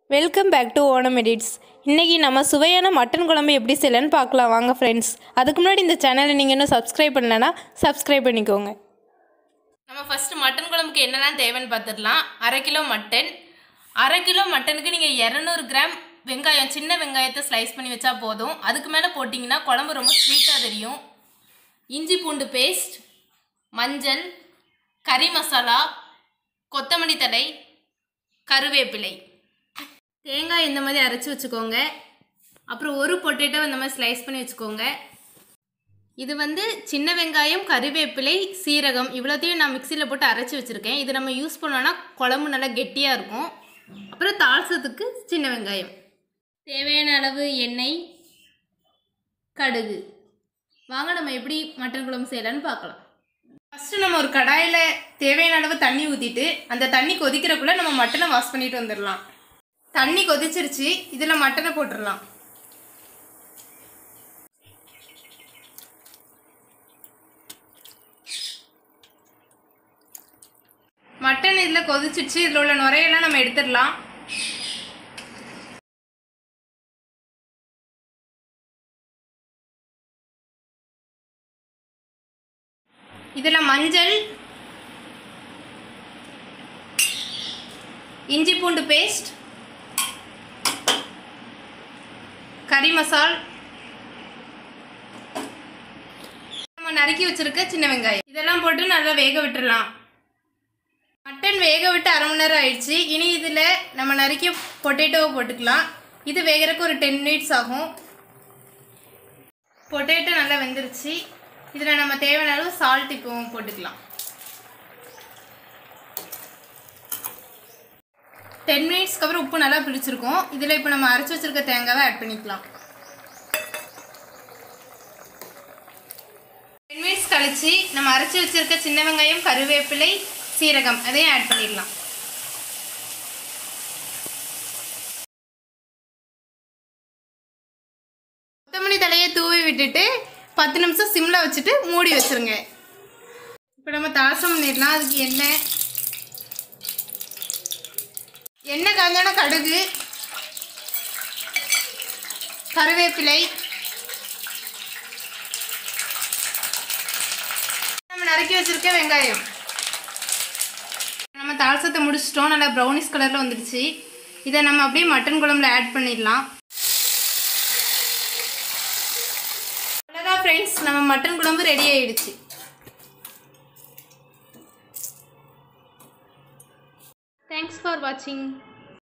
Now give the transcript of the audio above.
welcome back to Onam edits இன்றைக்கி நம்ம சுவையான மட்டன் குழம்பு எப்படி செய்யலான்னு பார்க்கலாம் வாங்க ஃப்ரெண்ட்ஸ் அதுக்கு முன்னாடி இந்த சேனலை நீங்கள் இன்னும் சப்ஸ்கிரைப் பண்ணலன்னா சப்ஸ்கிரைப் பண்ணிக்கோங்க நம்ம ஃபஸ்ட்டு மட்டன் குழம்புக்கு என்னெல்லாம் தேவைன்னு பார்த்துடலாம் அரை கிலோ மட்டன் அரை கிலோ மட்டனுக்கு நீங்கள் இரநூறு கிராம் வெங்காயம் சின்ன வெங்காயத்தை ஸ்லைஸ் பண்ணி வச்சா போதும் அதுக்கு மேலே போட்டிங்கன்னா குழம்பு ரொம்ப ஸ்வீட்டாக தெரியும் இஞ்சி பூண்டு பேஸ்ட் மஞ்சள் கறி மசாலா கொத்தமல்லி தழை கருவேப்பிலை தேங்காய் இந்த மாதிரி அரைச்சி வச்சுக்கோங்க அப்புறம் ஒரு பொட்டேட்டோ இந்த மாதிரி ஸ்லைஸ் பண்ணி வச்சுக்கோங்க இது வந்து சின்ன வெங்காயம் கருவேப்பிலை சீரகம் இவ்வளோத்தையும் நான் மிக்சியில் போட்டு அரைச்சி வச்சுருக்கேன் இது நம்ம யூஸ் பண்ணோன்னா குழம்பு நல்லா கெட்டியாக இருக்கும் அப்புறம் தாள்சத்துக்கு சின்ன வெங்காயம் தேவையான அளவு எண்ணெய் கடுகு வாங்க நம்ம எப்படி மட்டன் குழம்பு செய்யலான்னு பார்க்கலாம் ஃபஸ்ட்டு நம்ம ஒரு கடாயில் தேவையான அளவு தண்ணி ஊற்றிட்டு அந்த தண்ணி கொதிக்கிறக்குள்ளே நம்ம மட்டனை வாஷ் பண்ணிட்டு வந்துடலாம் தண்ணி கொதிச்சிருச்சு இதில் மட்டனை போட்டுடலாம் மட்டன் இதில் கொதிச்சிருச்சு இதில் உள்ள நுரையெல்லாம் நம்ம எடுத்துடலாம் இதில் மஞ்சள் இஞ்சி பூண்டு பேஸ்ட் கறி மசால் நம்ம நறுக்கி வச்சிருக்க சின்ன வெங்காயம் இதெல்லாம் போட்டு நல்லா வேக விட்டுறலாம் மட்டன் வேக விட்டு அரை மணி நேரம் ஆயிடுச்சு இனி இதில் நம்ம நறுக்கிய பொட்டேட்டோவை போட்டுக்கலாம் இது வேகிறதுக்கு ஒரு டென் மினிட்ஸ் ஆகும் பொட்டேட்டோ நல்லா வெந்துருச்சு இதில் நம்ம தேவையான அளவு சால்ட் இப்போ போட்டுக்கலாம் டென் மினிட்ஸ்க்கு அப்புறம் உப்பு நல்லா பிடிச்சிருக்கும் இதில் இப்போ நம்ம அரைச்சி வச்சிருக்க தேங்காவை ஆட் பண்ணிக்கலாம் டென் மினிட்ஸ் கழிச்சு நம்ம அரைச்சி வச்சிருக்க சின்ன வெங்காயம் கருவேப்பிலை சீரகம் அதையும் ஆட் பண்ணிடலாம் கொத்தமல்லி தலையை தூவி விட்டுட்டு பத்து நிமிஷம் சிம்மில் வச்சுட்டு மூடி வச்சிருங்க இப்போ நம்ம தாசம் பண்ணிடலாம் அதுக்கு எண்ணெய் எண்ணெய் காஞ்சோன்னா கடுகு கருவேப்பிலை நம்ம நறுக்கி வச்சிருக்க வெங்காயம் நம்ம தாளசத்தை முடிச்சிட்டோம் நல்லா ப்ரௌனிஷ் கலரில் வந்துடுச்சு இதை நம்ம அப்படியே மட்டன் குழம்புல ஆட் பண்ணிடலாம் அவ்வளோதான் ஃப்ரெண்ட்ஸ் நம்ம மட்டன் குழம்பு ரெடி ஆயிடுச்சு தேங்க்ஸ் ஃபார் வாட்சிங்